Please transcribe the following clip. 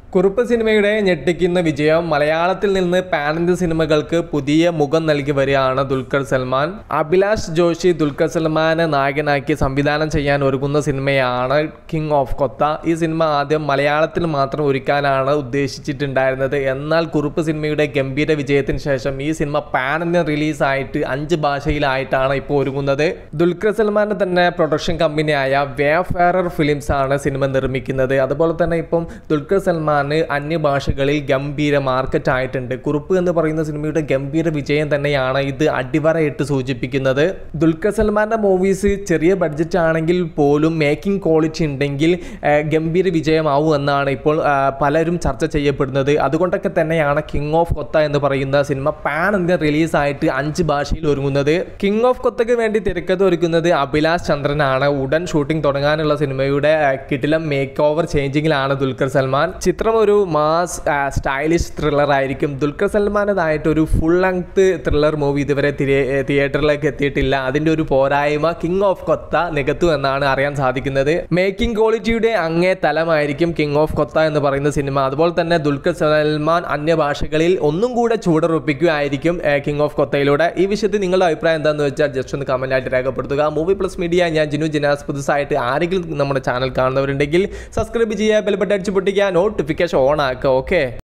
കുറുപ്പ് സിനിമയുടെ ഞെട്ടിക്കുന്ന വിജയം മലയാളത്തിൽ നിന്ന് പാൻ ഇന്ത്യ സിനിമകൾക്ക് പുതിയ മുഖം നൽകി വരികയാണ് ദുൽഖർ സൽമാൻ അഭിലാഷ് ജോഷി ദുൽഖർ സൽമാനെ നായകനാക്കി സംവിധാനം ചെയ്യാൻ ഒരുങ്ങുന്ന സിനിമയാണ് കിങ് ഓഫ് കൊത്ത ഈ സിനിമ ആദ്യം മലയാളത്തിൽ മാത്രം ഒരുക്കാനാണ് ഉദ്ദേശിച്ചിട്ടുണ്ടായിരുന്നത് എന്നാൽ കുറുപ്പ് സിനിമയുടെ ഗംഭീര വിജയത്തിന് ശേഷം ഈ സിനിമ പാൻ ഇന്ത്യൻ റിലീസായിട്ട് അഞ്ച് ഭാഷയിലായിട്ടാണ് ഇപ്പോൾ ഒരുങ്ങുന്നത് ദുൽഖർ സൽമാന്റെ തന്നെ പ്രൊഡക്ഷൻ കമ്പനിയായ വേഫെയറർ ഫിലിംസ് ആണ് സിനിമ നിർമ്മിക്കുന്നത് അതുപോലെ തന്നെ ഇപ്പം ദുൽഖർ സൽമാൻ അന്യഭാഷകളിൽ ഗംഭീര മാർക്കറ്റ് ആയിട്ടുണ്ട് കുറുപ്പ് എന്ന് പറയുന്ന സിനിമയുടെ ഗംഭീര വിജയം തന്നെയാണ് ഇത് അടിവരയിട്ട് സൂചിപ്പിക്കുന്നത് ദുൽഖർ സൽമാന്റെ മൂവീസ് ചെറിയ ബഡ്ജറ്റ് ആണെങ്കിൽ പോലും മേക്കിംഗ് ക്വാളിറ്റി ഉണ്ടെങ്കിൽ ആ, ഗംഭീര വിജയമാവും എന്നാണ് ഇപ്പോൾ ആ, പലരും ചർച്ച ചെയ്യപ്പെടുന്നത് അതുകൊണ്ടൊക്കെ തന്നെയാണ് കിങ് ഓഫ് കൊത്ത എന്ന് പറയുന്ന സിനിമ പാൻ ഇന്ത്യൻ റിലീസായിട്ട് അഞ്ച് ഭാഷയിൽ ഒരുങ്ങുന്നത് കിങ് ഓഫ് കൊത്തയ്ക്ക് വേണ്ടി തിരക്കഥ ഒരുക്കുന്നത് അഭിലാഷ് ചന്ദ്രനാണ് ഉടൻ ഷൂട്ടിംഗ് തുടങ്ങാനുള്ള സിനിമയുടെ ആ, കിടിലം മേക്ക് ഓവർ ചേഞ്ചിങ്ങിലാണ് ദുൽഖർ സൽമാൻ ചിത്രം ഒരു മാസ് സ്റ്റൈലിഷ് ത്രില്ലർ ആയിരിക്കും ദുൽഖർ സൽമാനതായിട്ട് ഒരു ഫുൾ ലെങ്ത് ത്രില്ലർ മൂവി ഇതുവരെ തിയേറ്ററിലേക്ക് എത്തിയിട്ടില്ല അതിന്റെ ഒരു പോരായ്മ കിങ് ഓഫ് കൊത്ത നികത്തു എന്നാണ് അറിയാൻ സാധിക്കുന്നത് മേക്കിംഗ് ക്വാളിറ്റിയുടെ അങ്ങേ തലമായിരിക്കും കിങ് ഓഫ് കൊത്ത എന്ന് പറയുന്ന സിനിമ അതുപോലെ തന്നെ ദുൽഖർ സൽമാൻ അന്യഭാഷകളിൽ ഒന്നും കൂടെ ചൂടറുപ്പിക്കുകയായിരിക്കും കിങ് ഓഫ് കൊത്തയിലൂടെ ഈ വിഷയത്തിൽ നിങ്ങളുടെ അഭിപ്രായം എന്താണെന്ന് വെച്ചാൽ ജസ്റ്റ് ഒന്ന് കമന്റ് ആയിട്ട് രേഖപ്പെടുത്തുക മൂവി പ്ലസ് മീഡിയ ഞാൻ ജിനു ജിനാസ് പുതുസായിട്ട് ആരെങ്കിലും നമ്മുടെ ചാനൽ കാണുന്നവരുണ്ടെങ്കിൽ സബ്സ്ക്രൈബ് ചെയ്യുക ബെൽബട്ട് അടിച്ച് പൊട്ടിക്കുക നോട്ടിഫിക്കേഷൻ ഓൺ ആക്കുക ഓക്കെ